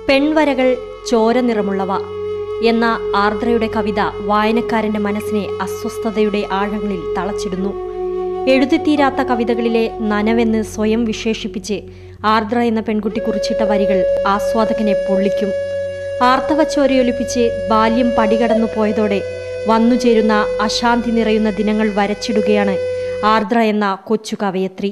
പെൺവരകൾ ചോര നിറമുള്ളവ എന്ന ആർദ്രയുടെ കവിത വായനക്കാരന്റെ മനസ്സിനെ അസ്വസ്ഥതയുടെ ആഴങ്ങളിൽ തളച്ചിടുന്നു എഴുതിത്തീരാത്ത കവിതകളിലെ നനവെന്ന് സ്വയം വിശേഷിപ്പിച്ച് ആർദ്ര എന്ന പെൺകുട്ടി കുറിച്ചിട്ട വരികൾ ആസ്വാദകനെ പൊള്ളിക്കും ആർത്തവ ചോരയൊലിപ്പിച്ച് ബാല്യം പടികടന്നു പോയതോടെ വന്നുചേരുന്ന അശാന്തി നിറയുന്ന ദിനങ്ങൾ വരച്ചിടുകയാണ് ആർദ്ര എന്ന കൊച്ചു കവയത്രി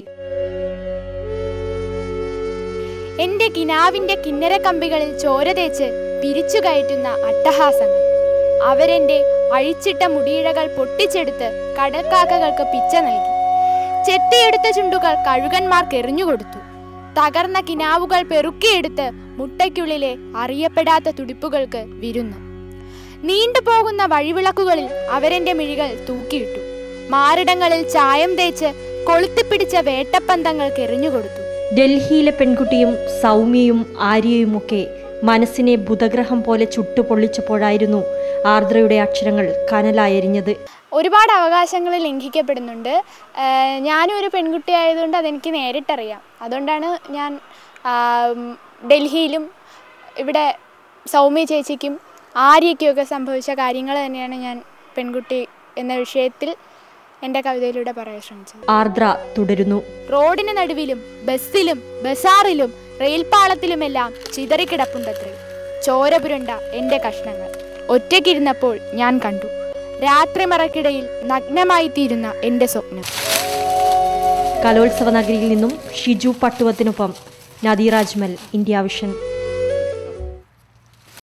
എന്റെ കിനാവിന്റെ കിന്നര കമ്പികളിൽ ചോര തേച്ച് പിരിച്ചു കയറ്റുന്ന അട്ടഹാസങ്ങൾ അവരെന്റെ അഴിച്ചിട്ട മുടിയിഴകൾ പൊട്ടിച്ചെടുത്ത് കടൽക്കാക്കകൾക്ക് പിച്ച നൽകി ചെത്തിയെടുത്ത ചുണ്ടുകൾ കഴുകന്മാർക്ക് എറിഞ്ഞുകൊടുത്തു തകർന്ന കിനാവുകൾ പെറുക്കിയെടുത്ത് മുട്ടയ്ക്കുള്ളിലെ അറിയപ്പെടാത്ത തുടിപ്പുകൾക്ക് വിരുന്നു നീണ്ടുപോകുന്ന വഴിവിളക്കുകളിൽ അവരെന്റെ മിഴികൾ തൂക്കിയിട്ടു മാറിടങ്ങളിൽ ചായം തേച്ച് കൊളുത്തിപ്പിടിച്ച വേട്ടപ്പന്തങ്ങൾക്ക് എറിഞ്ഞുകൊടുത്തു ഡൽഹിയിലെ പെൺകുട്ടിയും സൗമ്യയും ആര്യയുമൊക്കെ മനസ്സിനെ ബുധഗ്രഹം പോലെ ചുട്ടുപൊള്ളിച്ചപ്പോഴായിരുന്നു ആർദ്രയുടെ അക്ഷരങ്ങൾ കനലായെരിഞ്ഞത് ഒരുപാട് അവകാശങ്ങൾ ലംഘിക്കപ്പെടുന്നുണ്ട് ഏഹ് ഞാനും ഒരു പെൺകുട്ടി ആയതുകൊണ്ട് അതെനിക്ക് നേരിട്ടറിയാം അതുകൊണ്ടാണ് ഞാൻ ആം, ഡൽഹിയിലും ഇവിടെ സൗമ്യ ചേച്ചിക്കും ആര്യയ്ക്കുമൊക്കെ സംഭവിച്ച കാര്യങ്ങൾ തന്നെയാണ് ഞാൻ പെൺകുട്ടി എന്ന വിഷയത്തിൽ എൻ്റെ കവിതയിലൂടെ പറയാൻ ശ്രമിച്ചത് ആർദ്ര തുടരുന്നു റോഡിന് നടുവിലും ബസ്സിലും ബസാറിലും റെയിൽപാളത്തിലുമെല്ലാം ചിതറിക്കിടപ്പുണ്ടത്രേ ചോര പുരണ്ട എൻ്റെ കഷ്ണങ്ങൾ ഒറ്റയ്ക്കിരുന്നപ്പോൾ ഞാൻ കണ്ടു രാത്രി മറക്കിടയിൽ നഗ്നമായി തീരുന്ന എൻ്റെ സ്വപ്നം കലോത്സവ നഗരിയിൽ നിന്നും ഷിജു പട്ടുവത്തിനൊപ്പം നദീർ അജ്മൽ ഇന്ത്യ വിഷൻ